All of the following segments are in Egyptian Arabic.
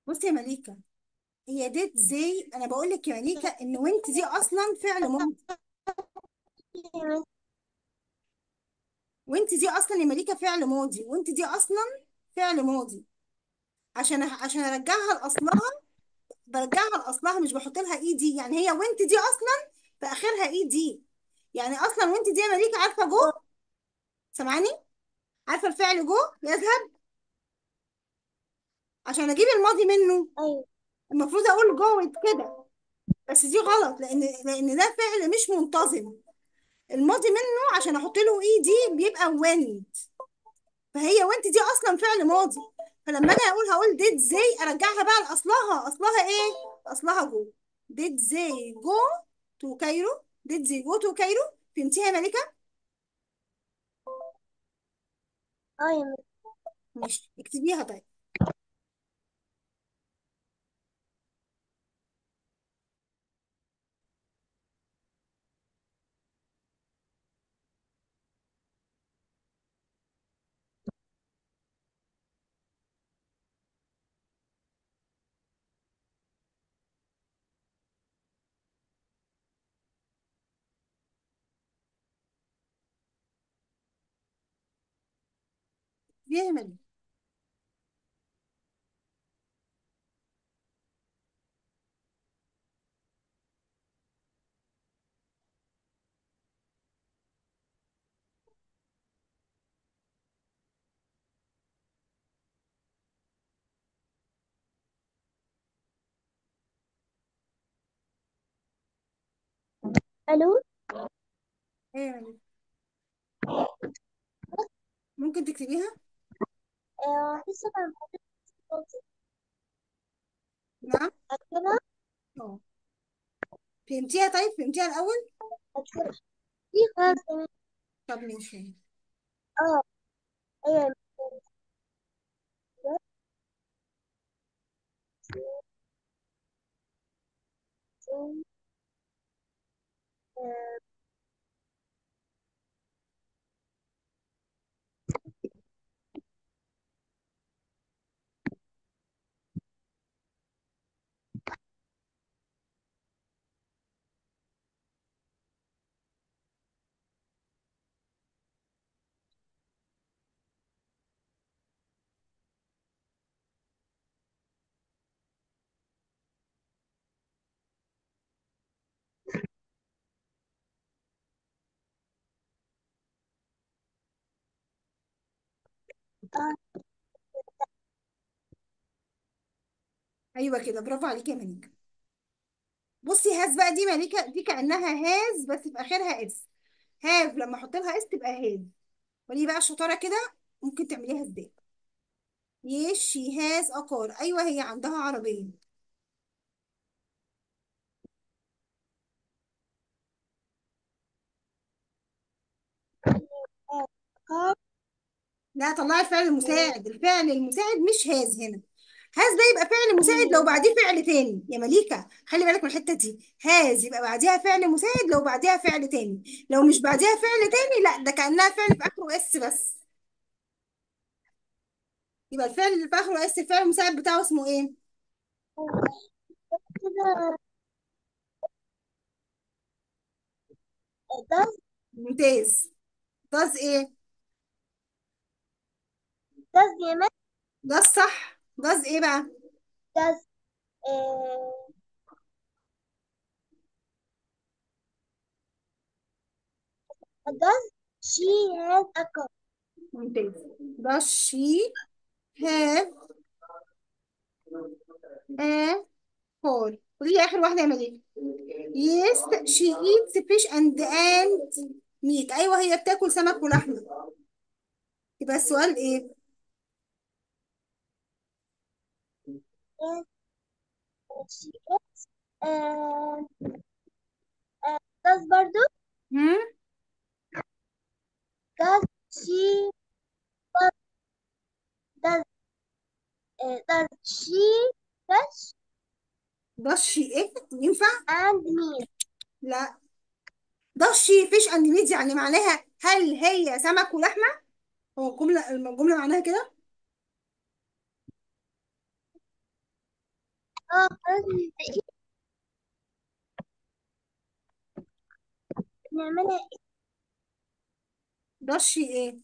بصي يا مليكة هي ديت زي انا بقول لك يا مليكة ان وانت دي اصلا فعل ماضي وانت دي اصلا يا مليكة فعل ماضي وانت دي اصلا فعل ماضي عشان عشان ارجعها لاصلها برجعها لاصلها مش بحط لها اي دي يعني هي وانت دي اصلا في اخرها اي دي يعني اصلا وانت دي يا مليكة عارفة جو سامعاني عارفة الفعل جو يذهب عشان اجيب الماضي منه ايوه المفروض اقول جو كده بس دي غلط لان لان ده فعل مش منتظم الماضي منه عشان احط له اي دي بيبقى went فهي وانت دي اصلا فعل ماضي فلما انا اقول هقول did they ارجعها بقى لاصلها اصلها ايه اصلها جو did they go to كايرو did they go to كايرو فهمتيها يا ملكة اه يا مس ماشي اكتبيها طيب اكتبيها يا ملكة الو ايه يا ملكة ممكن تكتبيها آه لسه ما عملتش نعم اكتبها اه فهمتيها طيب فهمتيها الاول اكتبها دي خلاص يا مس. طب ماشي اه ايوه يا مس. آه، آه، ايوه كده برافو عليكي يا مليكة بصي هاز بقى دي ملكة دي كأنها هاز بس في آخرها اس هاف لما احط لها اس تبقى هاز وليه بقى الشطارة كده ممكن تعمليها ازاي يس شي هاز ا كار ايوه هي عندها عربية آه، آه، لا طلعي الفعل المساعد الفعل المساعد مش هاز هنا هاز ده يبقى فعل مساعد لو مم، بعديه فعل تاني يا مليكة خلي بالك من الحتة دي هاز يبقى بعديها فعل مساعد لو بعديها فعل تاني لو مش بعديها فعل تاني لا ده كأنها فعل في آخره اس بس يبقى الفعل اللي في آخره اس الفعل المساعد بتاعه اسمه ايه كده does ممتاز does ايه does يا مس ده الصح does ايه بقى does آه، does she has a car ممتاز does she have a car قولي لي اخر واحده يا مليك yes she eats fish and and meat ايوه هي بتاكل سمك ولحمه يبقى السؤال ايه yes she is آه، آه، does برضو هم does she does آه، does she fish does she ايه ينفع and meat لا does she fish and meat يعني معناها هل هي سمك ولحمه هو الجمله الجمله معناها كده اه خلاص نبدأ نعملها دشي ايه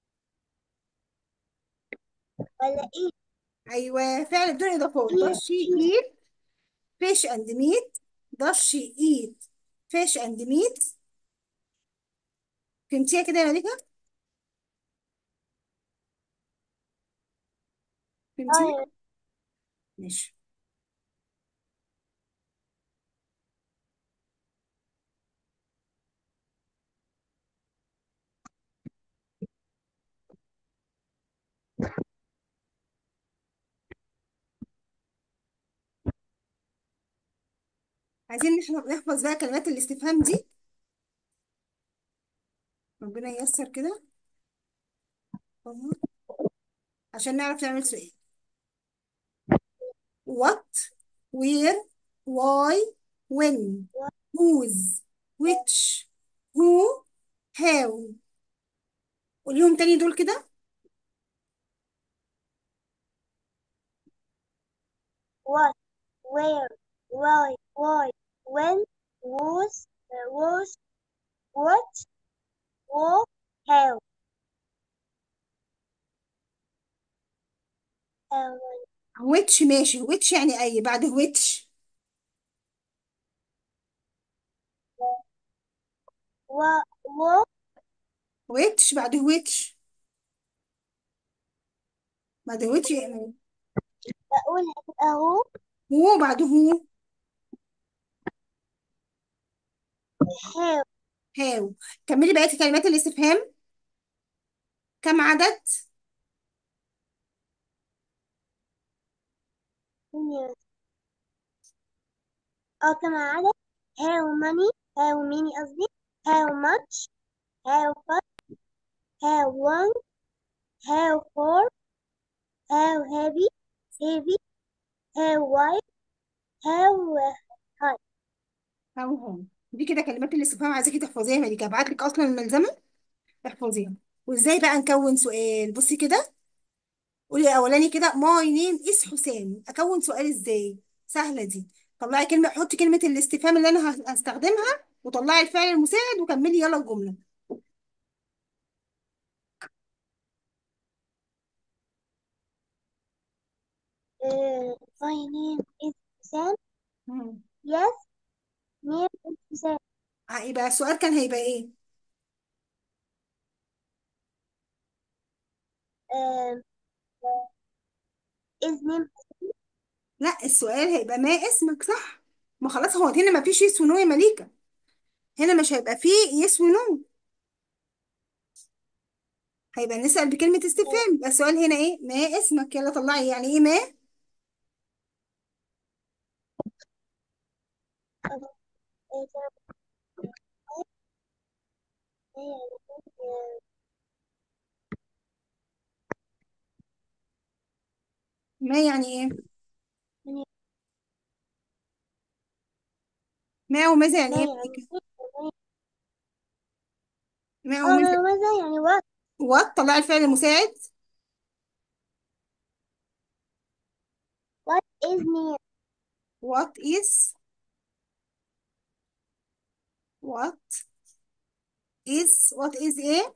ولا ايه ايوه فعل بدون اضافات ايه دشي ايت فيش اند ميت دشي ايت فيش اند ميت فهمتيها كده يا مليكة فهمتيها اه ماشي عايزين نحن- نحفظ بقى كلمات الاستفهام دي ربنا ييسر كده أهو. عشان نعرف نعمل سؤال what where why when whose which who how قوليهم تاني دول كده what where why why when was uh, was what who how how which ماشي which يعني أي بعد which و و which بعد which بعد which يعني بقول هتبقى هو هو بعد هو how how كملي بقية كلمات الاستفهام كم عدد many اه كما عدد how many how many قصدي how much how far how long how far how heavy heavy how wide how high how هم دي كده كلمات الاستفهام عايزاكي تحفظيها ما دي هبعت لك اصلا الملزمه احفظيها وازاي بقى نكون سؤال بصي كده قولي الاولاني كده ماي نيم از حسام اكون سؤال ازاي سهله دي طلعي كلمه حطي كلمه الاستفهام اللي انا ه- هستخدمها وطلعي الفعل المساعد وكملي يلا الجمله uh, my name is Sam مم. yes name is Sam ه- يبقى السؤال كان هيبقى ايه um, is name لا السؤال هيبقى ما اسمك صح ما خلاص هو هنا ما فيش يس ونو يا مليكه هنا مش هيبقى فيه يس ونو هيبقى نسأل بكلمة استفهام يبقى السؤال هنا ايه ما اسمك يلا طلعي يعني ايه ما ما يعني ايه ما وماذا يعني ما ايه يعني ما اه وماذا ما ماذا يعني what وات طلعي الفعل المساعد what is name what is what is what is ايه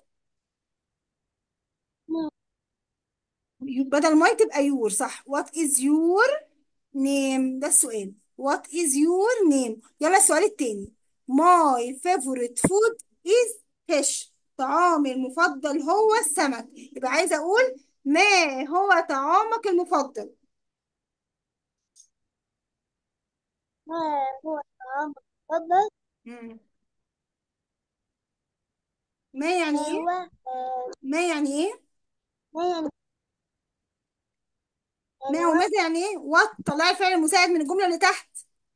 name يو- بدل ما تبقى يور صح what is your name ده السؤال what is your name يلا السؤال التاني my favorite food is fish طعامي المفضل هو السمك يبقى عايزة أقول ما هو طعامك المفضل ما هو الطعام المفضل مم. ما يعني ما هو ايه آه، ما يعني ايه ما يعني ما يعني what وماذا يعني ايه what طلعي الفعل المساعد من الجملة اللي تحت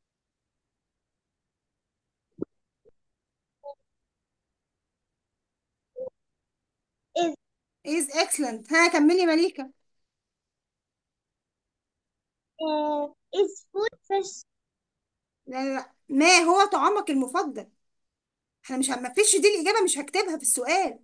is is excellent ها كملي مليكة آه، is food fish لا لا لا ما هو طعامك المفضل احنا مش ما فيش دي الإجابة مش هكتبها في السؤال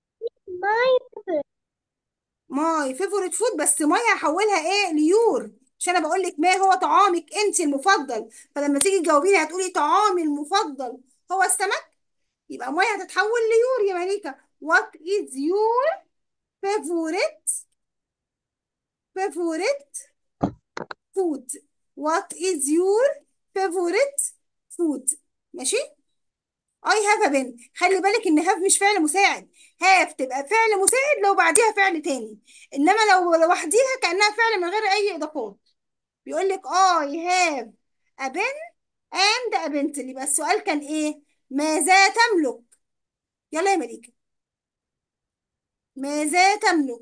my favorite ماي فيفورت فود بس ماي هحولها ايه ليور مش انا بقول لك ما هو طعامك انت المفضل فلما تيجي تجاوبيني هتقولي طعامي المفضل هو السمك يبقى ميه هتتحول ليور يا مليكه what is your favorite favorite food what is your favorite food ماشي I have a pen خلي بالك ان have مش فعل مساعد have تبقى فعل مساعد لو بعديها فعل تاني انما لو لوحديها كأنها فعل من غير اي اضافات بيقول لك I have a pen and a pencil يبقى السؤال كان ايه ماذا تملك يلا يا مليكة ماذا تملك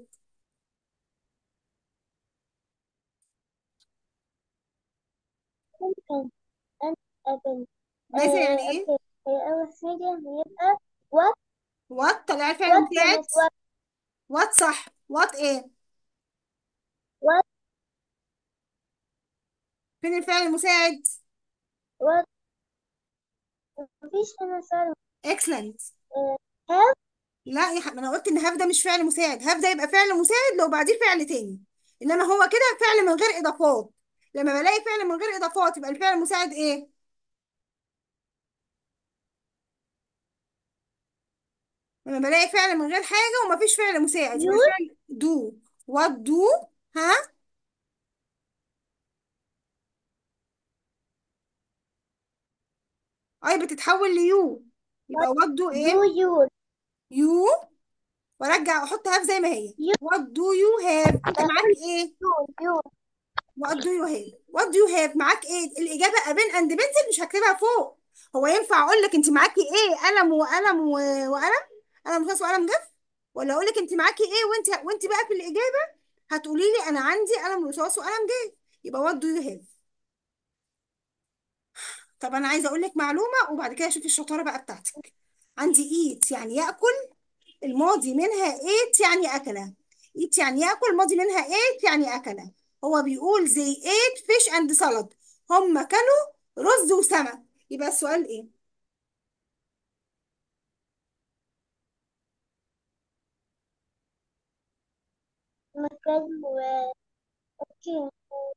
ممكن أن أبن ماذا يعني ايه أوكي أول حاجة هيبقى what what طلع الفعل what يا المساعد مس what what صح what ايه what فين الفعل المساعد what مفيش هنا صار excellent have لا يا حبيبي انا قلت ان هاف ده مش فعل مساعد هاف ده يبقى فعل مساعد لو بعديه فعل تاني انما هو كده فعل من غير اضافات لما بلاقي فعل من غير اضافات يبقى الفعل المساعد ايه لما بلاقي فعل من غير حاجه ومفيش فعل مساعد يبقى use الفعل do what do ها اي بتتحول ليو يبقى what do do ايه your يو وارجع احط هاف زي ما هي you what do you have انت معاك ايه you you وات دو يو هاف وات دو يو هاف معاك ايه الاجابه ابين اند بنسل مش هكتبها فوق هو ينفع اقول لك انت معاكي ايه قلم وقلم و... وقلم قلم رصاص وقلم جاف ولا اقول لك انت معاكي ايه وانت وانت بقى في الاجابه هتقولي لي انا عندي قلم رصاص وقلم جاف يبقى وات دو يو هاف طب انا عايزه اقول لك معلومه وبعد كده شوفي الشطاره بقى بتاعتك عندي ايت يعني ياكل الماضي منها ايت يعني اكله ايت يعني ياكل الماضي منها ايت يعني اكله هو بيقول زي ايت فيش اند سالاد هم كانوا رز وسمك يبقى السؤال ايه مكان و اوكي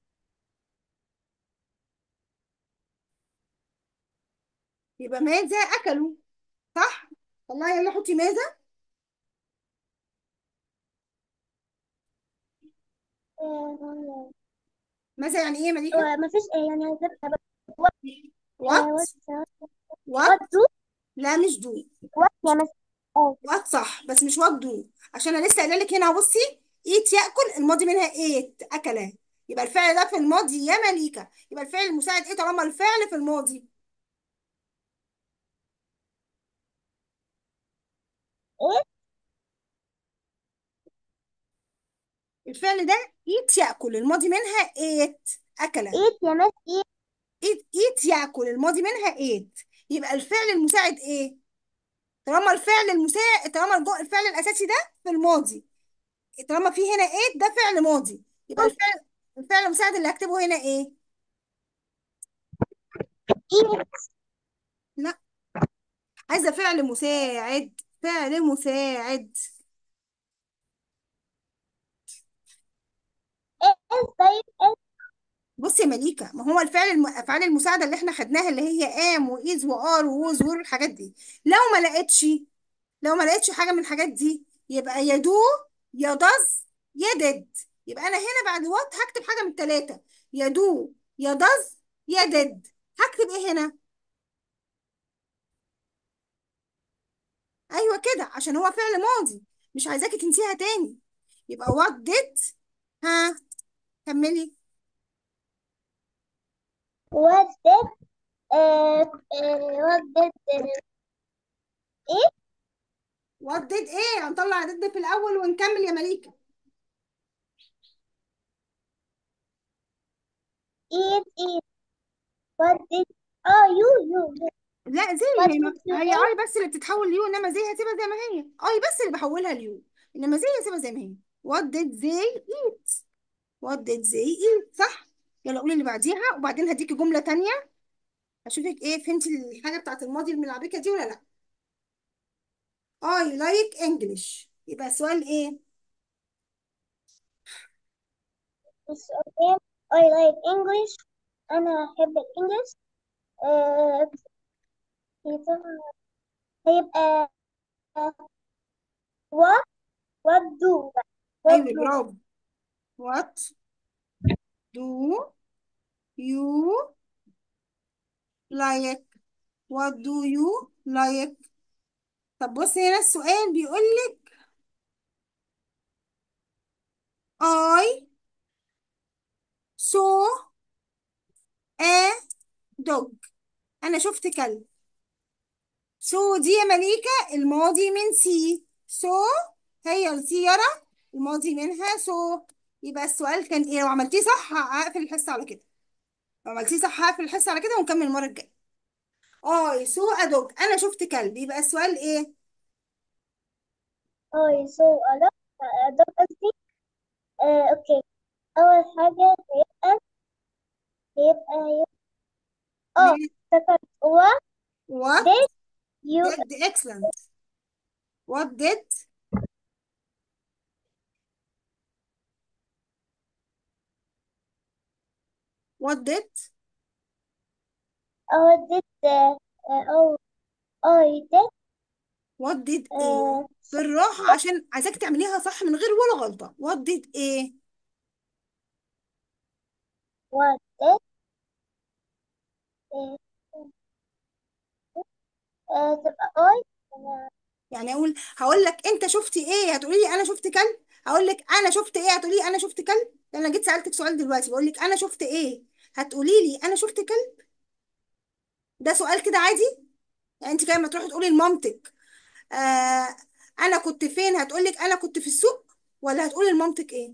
يبقى ماذا اكلوا صح والله يلا حطي ماذا آه، ماذا يعني ايه يا مليكه هو مفيش آه، يعني هتبقى what وات what وات what do لا مش دو what يا مس اه وات صح بس مش وات دو عشان انا لسه قايله لك هنا بصي ايت ياكل الماضي منها ايت اكله يبقى الفعل ده في الماضي يا مليكه يبقى الفعل المساعد ايه طالما الفعل في الماضي ايه الفعل ده ايت ياكل الماضي منها ايت اكله ايه يا مس ايه ايت ايت ياكل الماضي منها ايت يبقى الفعل المساعد ايه طالما الفعل المساعد طالما الجو... الفعل الاساسي ده في الماضي طالما في هنا ايت ده فعل ماضي يبقى الفعل الفعل المساعد اللي هكتبه هنا ايه ايه لا عايزه فعل مساعد فعل مساعد ايه طيب ايه بصي يا مليكه ما هو الفعل الم... افعال المساعده اللي احنا خدناها اللي هي ام وايز وار ووز وور الحاجات دي لو ما لقيتش لو ما لقيتش حاجه من الحاجات دي يبقى يا دو يا داز يا ديد يبقى انا هنا بعد وات هكتب حاجه من الثلاثه يا دو يا داز يا ديد هكتب ايه هنا ايوه كده عشان هو فعل ماضي مش عايزاكي تنسيها تاني يبقى وات ديد ها كملي what did آه آه what did آه، ايه وات ديد ايه هنطلع ديد في الاول ونكمل يا مليكه eat eat what did اه you you you لا زي what هي did you هي eat اي بس اللي بتتحول ليو انما زي هسيبها زي ما هي اي بس اللي بحولها ليو انما زي هسيبها زي ما هي what did they eat what did they eat صح يلا قولي اللي بعديها وبعدين هديكي جملة تانية هشوفك ايه فهمتي الحاجة بتاعت الماضي الملعبكة دي ولا لا I like English يبقى السؤال ايه السؤال I like English أنا أحب الإنجليش آه، هيبقى what what do what ايوه do برافو what do you like what do you like طب بص هنا السؤال بيقول لك I saw a dog انا شفت كلب سو دي يا مليكة الماضي من سي سو هي السيارة الماضي منها سو يبقى السؤال كان ايه لو عملتيه صح هقفل الحصة على كده لو عملتيه صح هقفل الحصة على كده ونكمل المرة الجاية اه سو ادوج انا شفت كلب يبقى السؤال ايه I saw a dog a dog قصدي آه، أوكي أول حاجة هيبقى هيبقى هيبقى اه افتكرت what what did you did excellent what did what did what did uh, uh, oh I did what did ايه uh, بالراحة عشان عايزاك تعمليها صح من غير ولا غلطة what did ايه what did uh, uh, تبقى I أنا يعني اقول هقول لك انت شفتي ايه هتقولي لي انا شفت كلب هقول لك انا شفت ايه هتقولي لي انا شفت كلب ده انا جيت سألتك سؤال دلوقتي بقول لك انا شفت ايه هتقولي لي انا شفت كلب ده سؤال كده عادي يعني انت كده ما تروحي تقولي لمامتك آه انا كنت فين هتقول لك انا كنت في السوق ولا هتقولي لمامتك ايه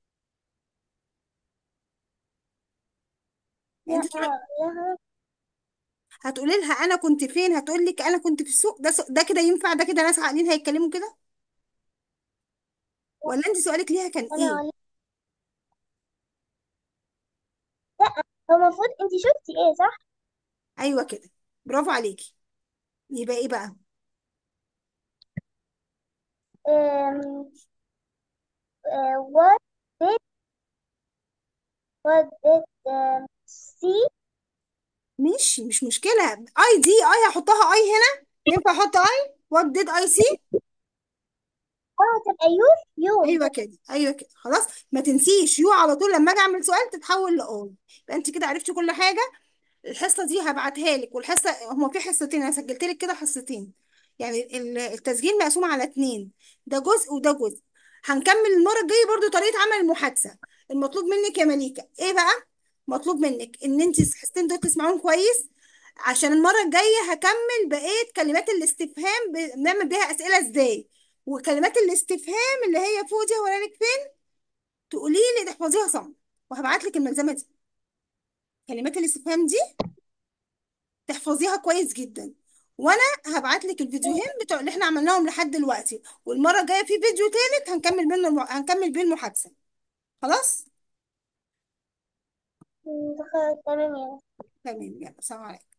يعني لا انت تروحي لها هتقولي لها انا كنت فين هتقول لك انا كنت في السوق ده س- ده كده ينفع ده كده ناس عاقلين هيتكلموا كده ولا انت سؤالك ليها كان أنا ايه ولا لا هو المفروض أنت شفتي إيه صح؟ ايوه كده برافو عليكي يبقى ايه بقى um, uh, what did what did um, see ماشي مش مشكلة اي دي اي هحطها اي هنا ينفع احط اي وات ديد اي سي اه تبقى يو يو ايوه كده ايوه كده خلاص ما تنسيش يو على طول لما اجي اعمل سؤال تتحول لاي يبقى انت كده عرفتي كل حاجة الحصة دي هبعتها لك والحصة هما في حصتين انا سجلت لك كده حصتين يعني ال- التسجيل مقسوم على اتنين ده جزء وده جزء هنكمل المرة الجاية برضو طريقة عمل المحادثة المطلوب منك يا مليكة ايه بقى مطلوب منك ان انت الحصتين دول تسمعوهم كويس عشان المرة الجاية هكمل بقية كلمات الاستفهام ب- بنعمل بيها أسئلة ازاي وكلمات الاستفهام اللي هي فوق دي هوريلك فين تقولي لي تحفظيها صم وهبعت لك الملزمة دي كلمات الاستفهام دي تحفظيها كويس جدا وانا هبعت لك الفيديوهين بتوع اللي احنا عملناهم لحد دلوقتي والمره الجايه في فيديو تالت هنكمل منه الم... هنكمل بيه المحادثه خلاص تمام يعني تمام يلا سلام عليكم